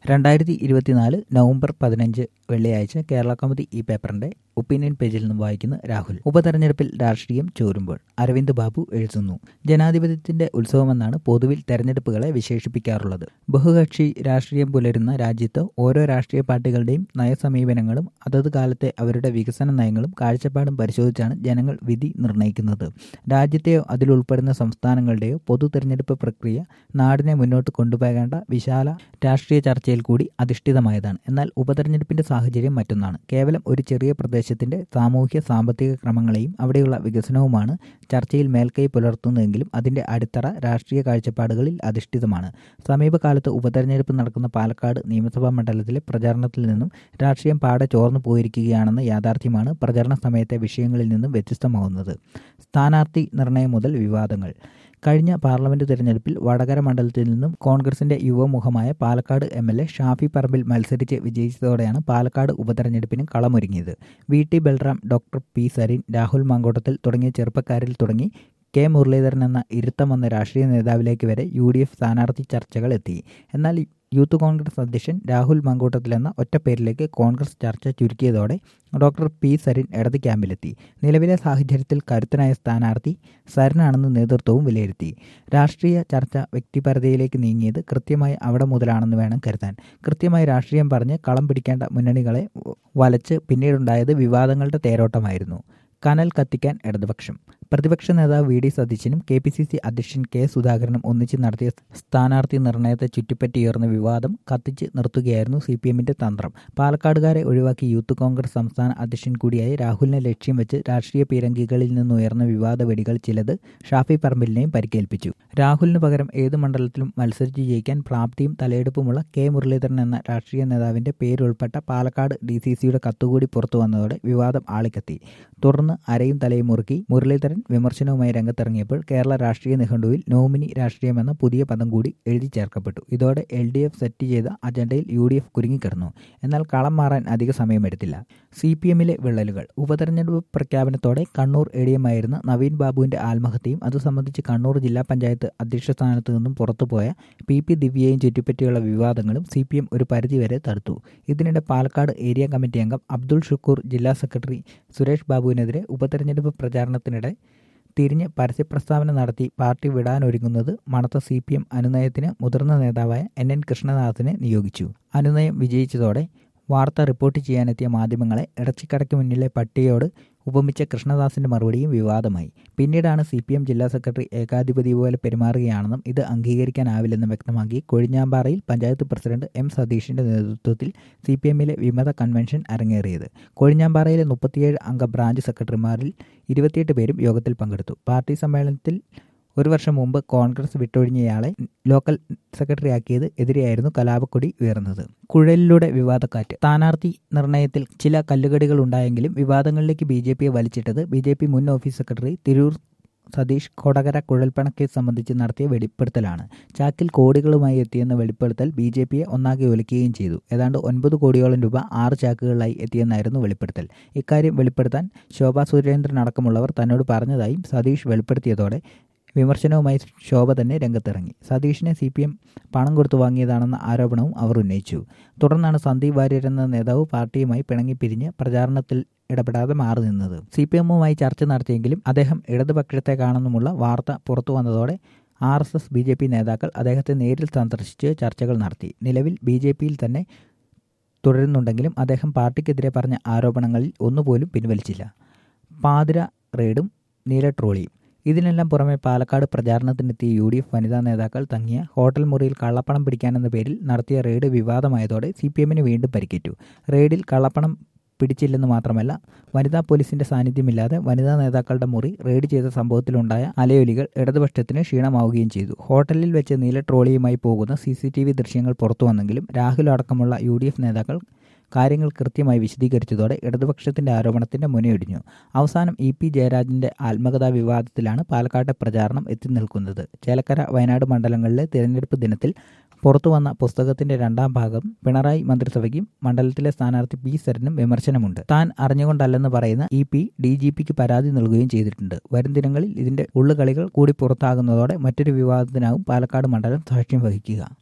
രണ്ടായിരത്തി ഇരുപത്തിനാല് നവംബർ പതിനഞ്ച് വെള്ളിയാഴ്ച കേരള കൗമുദി ഈ പേപ്പറിന്റെ ഒപ്പീനിയൻ പേജിൽ നിന്നും വായിക്കുന്ന രാഹുൽ ഉപതെരഞ്ഞെടുപ്പിൽ രാഷ്ട്രീയം ചോരുമ്പോൾ അരവിന്ദ് ബാബു എഴുതുന്നു ജനാധിപത്യത്തിന്റെ ഉത്സവമെന്നാണ് പൊതുവിൽ തെരഞ്ഞെടുപ്പുകളെ വിശേഷിപ്പിക്കാറുള്ളത് ബഹുകക്ഷി രാഷ്ട്രീയം പുലരുന്ന രാജ്യത്ത് ഓരോ രാഷ്ട്രീയ പാർട്ടികളുടെയും നയസമീപനങ്ങളും അതത് കാലത്തെ അവരുടെ വികസന നയങ്ങളും കാഴ്ചപ്പാടും പരിശോധിച്ചാണ് ജനങ്ങൾ വിധി നിർണ്ണയിക്കുന്നത് രാജ്യത്തെയോ അതിലുൾപ്പെടുന്ന സംസ്ഥാനങ്ങളുടെയോ പൊതു തെരഞ്ഞെടുപ്പ് പ്രക്രിയ നാടിനെ മുന്നോട്ട് കൊണ്ടുപോകേണ്ട വിശാല രാഷ്ട്രീയ ചർച്ചയിൽ കൂടി അധിഷ്ഠിതമായതാണ് എന്നാൽ ഉപതെരഞ്ഞെടുപ്പിന്റെ സാഹചര്യം മറ്റൊന്നാണ് കേവലം ഒരു ചെറിയ പ്രദേശത്തിന്റെ സാമൂഹ്യ സാമ്പത്തിക ക്രമങ്ങളെയും അവിടെയുള്ള വികസനവുമാണ് ചർച്ചയിൽ മേൽക്കൈ പുലർത്തുന്നതെങ്കിലും അതിന്റെ അടിത്തറ രാഷ്ട്രീയ കാഴ്ചപ്പാടുകളിൽ അധിഷ്ഠിതമാണ് സമീപകാലത്ത് ഉപതെരഞ്ഞെടുപ്പ് നടക്കുന്ന പാലക്കാട് നിയമസഭാ മണ്ഡലത്തിലെ പ്രചാരണത്തിൽ നിന്നും രാഷ്ട്രീയം പാടെ ചോർന്നു പോയിരിക്കുകയാണെന്ന യാഥാർത്ഥ്യമാണ് പ്രചരണ സമയത്തെ വിഷയങ്ങളിൽ നിന്നും വ്യത്യസ്തമാവുന്നത് സ്ഥാനാർത്ഥി നിർണയം മുതൽ വിവാദങ്ങൾ കഴിഞ്ഞ പാർലമെന്റ് തെരഞ്ഞെടുപ്പിൽ വടകര മണ്ഡലത്തിൽ നിന്നും കോൺഗ്രസിന്റെ യുവമുഖമായ Palakkad M L A Shafi Parambil മത്സരിച്ച് വിജയിച്ചതോടെയാണ് പാലക്കാട് ഉപതെരഞ്ഞെടുപ്പിന് കളമൊരുങ്ങിയത് V T Balram doctor P Sarin Rahul Mamkootathil തുടങ്ങിയ ചെറുപ്പക്കാരിൽ തുടങ്ങി കെ മുരളീധരൻ എന്ന ഇരുത്തം വന്ന രാഷ്ട്രീയ നേതാവിലേക്ക് വരെ യു ഡി എഫ് സ്ഥാനാർത്ഥി ചർച്ചകൾ എത്തി എന്നാൽ യൂത്ത് കോൺഗ്രസ് അധ്യക്ഷൻ രാഹുൽ മങ്കൂട്ടത്തിൽ എന്ന ഒറ്റപ്പേരിലേക്ക് കോൺഗ്രസ് ചർച്ച ചുരുക്കിയതോടെ ഡോക്ടർ പി സരിൻ ഇടത് ക്യാമ്പിലെത്തി നിലവിലെ സാഹചര്യത്തിൽ കരുത്തനായ സ്ഥാനാർത്ഥി സരനാണെന്ന് നേതൃത്വവും വിലയിരുത്തി രാഷ്ട്രീയ ചർച്ച വ്യക്തിപരതയിലേക്ക് നീങ്ങിയത് കൃത്യമായി അവിടെ മുതലാണെന്ന് വേണം കരുതാൻ കൃത്യമായി രാഷ്ട്രീയം പറഞ്ഞ് കളം പിടിക്കേണ്ട മുന്നണികളെ വലച്ച് പിന്നീടുണ്ടായത് വിവാദങ്ങളുടെ തേരോട്ടമായിരുന്നു കനൽ കത്തിക്കാൻ ഇടതുപക്ഷം പ്രതിപക്ഷ നേതാവ് വി ഡി സതീശനും കെ പി സി സി അധ്യക്ഷൻ കെ സുധാകരനും ഒന്നിച്ച് നടത്തിയ സ്ഥാനാർത്ഥി നിർണയത്തെ ചുറ്റിപ്പറ്റിയുയർന്ന വിവാദം കത്തിച്ച് നിർത്തുകയായിരുന്നു സി പി എമ്മിന്റെ തന്ത്രം പാലക്കാടുകാരെ ഒഴിവാക്കി യൂത്ത് കോൺഗ്രസ് സംസ്ഥാന അധ്യക്ഷൻ കൂടിയായ രാഹുലിനെ ലക്ഷ്യം വെച്ച് രാഷ്ട്രീയ പീരങ്കികളിൽ നിന്നുയർന്ന വിവാദ വെടികൾ ചിലത് ഷാഫി പറമ്പിലിനെയും പരിക്കേൽപ്പിച്ചു രാഹുലിന് പകരം ഏത് മണ്ഡലത്തിലും മത്സരിച്ച് ജയിക്കാൻ പ്രാപ്തിയും തലയെടുപ്പുമുള്ള കെ മുരളീധരൻ എന്ന രാഷ്ട്രീയ നേതാവിന്റെ പേരുൾപ്പെട്ട പാലക്കാട് ഡി സി സിയുടെ കത്തുകൂടി പുറത്തു വന്നതോടെ വിവാദം ആളിക്കത്തി തുടർന്ന് അരയും തലയും മുറുക്കി മുരളീധരൻ വിമർശനവുമായി രംഗത്തിറങ്ങിയപ്പോൾ കേരള രാഷ്ട്രീയ നിഘണ്ടുവിൽ നോമിനി രാഷ്ട്രീയം എന്ന പുതിയ പദം കൂടി എഴുതി ചേർക്കപ്പെട്ടു ഇതോടെ എൽ ഡി എഫ് സെറ്റ് ചെയ്ത അജണ്ടയിൽ യു ഡി എഫ് കുരുങ്ങിക്കിടന്നു എന്നാൽ കളം മാറാൻ അധിക സമയമെടുത്തില്ല സി പി എമ്മിലെ വിള്ളലുകൾ ഉപതെരഞ്ഞെടുപ്പ് പ്രഖ്യാപനത്തോടെ കണ്ണൂർ എ ഡി എം ആയിരുന്ന നവീൻ ബാബുവിന്റെ ആത്മഹത്യയും അത് സംബന്ധിച്ച് കണ്ണൂർ ജില്ലാ പഞ്ചായത്ത് അധ്യക്ഷ സ്ഥാനത്ത് നിന്നും പുറത്തുപോയ പി പി ദിവ്യയും ചുറ്റിപ്പറ്റിയുള്ള വിവാദങ്ങളും സി പി എം ഒരു പരിധിവരെ തടുത്തു ഇതിനിടെ പാലക്കാട് ഏരിയ കമ്മിറ്റി അംഗം അബ്ദുൾ ഷുക്കൂർ ജില്ലാ സെക്രട്ടറി സുരേഷ് ബാബുവിനെതിരെ ഉപതെരഞ്ഞെടുപ്പ് പ്രചാരണത്തിനിടെ തിരിഞ്ഞ് പരസ്യപ്രസ്താവന നടത്തി പാർട്ടി വിടാനൊരുങ്ങുന്നത് മണത്ത സി പി എം അനുനയത്തിന് മുതിർന്ന നേതാവായ എൻ എൻ കൃഷ്ണദാസിനെ നിയോഗിച്ചു അനുനയം വിജയിച്ചതോടെ വാർത്ത റിപ്പോർട്ട് ചെയ്യാനെത്തിയ മാധ്യമങ്ങളെ ഇടച്ചിക്കടയ്ക്ക് മുന്നിലെ പട്ടികയോട് ഉപമിച്ച കൃഷ്ണദാസിന്റെ മറുപടിയും വിവാദമായി പിന്നീടാണ് സി പി എം ജില്ലാ സെക്രട്ടറി ഏകാധിപതി പോലെ പെരുമാറുകയാണെന്നും ഇത് അംഗീകരിക്കാനാവില്ലെന്നും വ്യക്തമാക്കി കൊഴിഞ്ഞാമ്പാറയിൽ പഞ്ചായത്ത് പ്രസിഡന്റ് എം സതീഷിന്റെ നേതൃത്വത്തിൽ സി പി എമ്മിലെ വിമത കൺവെൻഷൻ അരങ്ങേറിയത് കൊഴിഞ്ഞാമ്പാറയിലെ മുപ്പത്തിയേഴ് അംഗ ബ്രാഞ്ച് സെക്രട്ടറിമാരിൽ ഇരുപത്തിയെട്ട് പേരും യോഗത്തിൽ പങ്കെടുത്തു പാർട്ടി സമ്മേളനത്തിൽ ഒരു വർഷം മുമ്പ് കോൺഗ്രസ് വിട്ടൊഴിഞ്ഞയാളെ ലോക്കൽ സെക്രട്ടറിയാക്കിയത് എതിരെയായിരുന്നു കലാപക്കൊടി ഉയർന്നത് കുഴലിലൂടെ വിവാദക്കാറ്റ് സ്ഥാനാർത്ഥി നിർണയത്തിൽ ചില കല്ലുകടികൾ ഉണ്ടായെങ്കിലും വിവാദങ്ങളിലേക്ക് ബി ജെ പിയെ വലിച്ചിട്ടത് ബി ജെ പി മുൻ ഓഫീസ് സെക്രട്ടറി തിരൂർ സതീഷ് കൊടകര കുഴൽപ്പണക്കേസ് സംബന്ധിച്ച് നടത്തിയ വെളിപ്പെടുത്തലാണ് ചാക്കിൽ കോടികളുമായി എത്തിയെന്ന വെളിപ്പെടുത്തൽ ബി ജെ പിയെ ഒന്നാകെ ഒലിക്കുകയും ചെയ്തു ഏതാണ്ട് ഒൻപത് കോടിയോളം രൂപ ആറ് ചാക്കുകളിലായി എത്തിയെന്നായിരുന്നു വെളിപ്പെടുത്തൽ ഇക്കാര്യം വെളിപ്പെടുത്താൻ ശോഭാ സുരേന്ദ്രൻ അടക്കമുള്ളവർ തന്നോട് പറഞ്ഞതായും സതീഷ് വെളിപ്പെടുത്തിയതോടെ വിമർശനവുമായി ശോഭ തന്നെ രംഗത്തിറങ്ങി സതീഷിനെ സി പി എം പണം കൊടുത്തു വാങ്ങിയതാണെന്ന ആരോപണവും അവർ ഉന്നയിച്ചു തുടർന്നാണ് സന്ദീപ് വാര്യർ എന്ന നേതാവ് പാർട്ടിയുമായി പിണങ്ങി പിരിഞ്ഞ് പ്രചാരണത്തിൽ ഇടപെടാതെ മാറി നിന്നത് സി പി എമ്മുമായി ചർച്ച നടത്തിയെങ്കിലും അദ്ദേഹം ഇടതുപക്ഷത്തേക്കാണെന്നുമുള്ള വാർത്ത പുറത്തു വന്നതോടെ R S S B J P നേതാക്കൾ അദ്ദേഹത്തെ നേരിൽ സന്ദർശിച്ച് ചർച്ചകൾ നടത്തി നിലവിൽ ബി ജെ പിയിൽ തന്നെ തുടരുന്നുണ്ടെങ്കിലും അദ്ദേഹം പാർട്ടിക്കെതിരെ പറഞ്ഞ ആരോപണങ്ങളിൽ ഒന്നുപോലും പിൻവലിച്ചില്ല പാതിര റെയ്ഡും നീല ട്രോളിയും ഇതിനെല്ലാം പുറമെ പാലക്കാട് പ്രചാരണത്തിനെത്തിയ യു ഡി എഫ് വനിതാ നേതാക്കൾ തങ്ങിയ ഹോട്ടൽ മുറിയിൽ കള്ളപ്പണം പിടിക്കാനെന്ന പേരിൽ നടത്തിയ റെയ്ഡ് വിവാദമായതോടെ സി പി എമ്മിന് വീണ്ടും പരിക്കേറ്റു റെയ്ഡിൽ കള്ളപ്പണം പിടിച്ചില്ലെന്ന് മാത്രമല്ല വനിതാ പോലീസിന്റെ സാന്നിധ്യമില്ലാതെ വനിതാ നേതാക്കളുടെ മുറി റെയ്ഡ് ചെയ്ത സംഭവത്തിലുണ്ടായ അലയൊലികൾ ഇടതുപക്ഷത്തിന് ക്ഷീണമാവുകയും ചെയ്തു ഹോട്ടലിൽ വെച്ച് നീല ട്രോളിയുമായി പോകുന്ന സി സി ടി വി ദൃശ്യങ്ങൾ പുറത്തു വന്നെങ്കിലും രാഹുൽ അടക്കമുള്ള യു ഡി എഫ് നേതാക്കൾ കാര്യങ്ങൾ കൃത്യമായി വിശദീകരിച്ചതോടെ ഇടതുപക്ഷത്തിന്റെ ആരോപണത്തിന്റെ മുനയൊടിഞ്ഞു അവസാനം ഇ പി ജയരാജന്റെ ആത്മകഥാ വിവാദത്തിലാണ് പാലക്കാട്ടെ പ്രചാരണം എത്തി നിൽക്കുന്നത് ചേലക്കര വയനാട് മണ്ഡലങ്ങളിലെ തിരഞ്ഞെടുപ്പ് ദിനത്തിൽ പുറത്തുവന്ന പുസ്തകത്തിന്റെ രണ്ടാം ഭാഗം പിണറായി മന്ത്രിസഭയ്ക്കും മണ്ഡലത്തിലെ സ്ഥാനാർത്ഥി പി സരനും വിമർശനമുണ്ട് താൻ അറിഞ്ഞുകൊണ്ടല്ലെന്ന് പറയുന്ന ഇ പി ഡി ജി പിക്ക് പരാതി നൽകുകയും ചെയ്തിട്ടുണ്ട് വരും ദിനങ്ങളിൽ ഇതിന്റെ ഉള്ളുകളികൾ കൂടി പുറത്താകുന്നതോടെ മറ്റൊരു വിവാദത്തിനാവും പാലക്കാട് മണ്ഡലം സാക്ഷ്യം വഹിക്കുക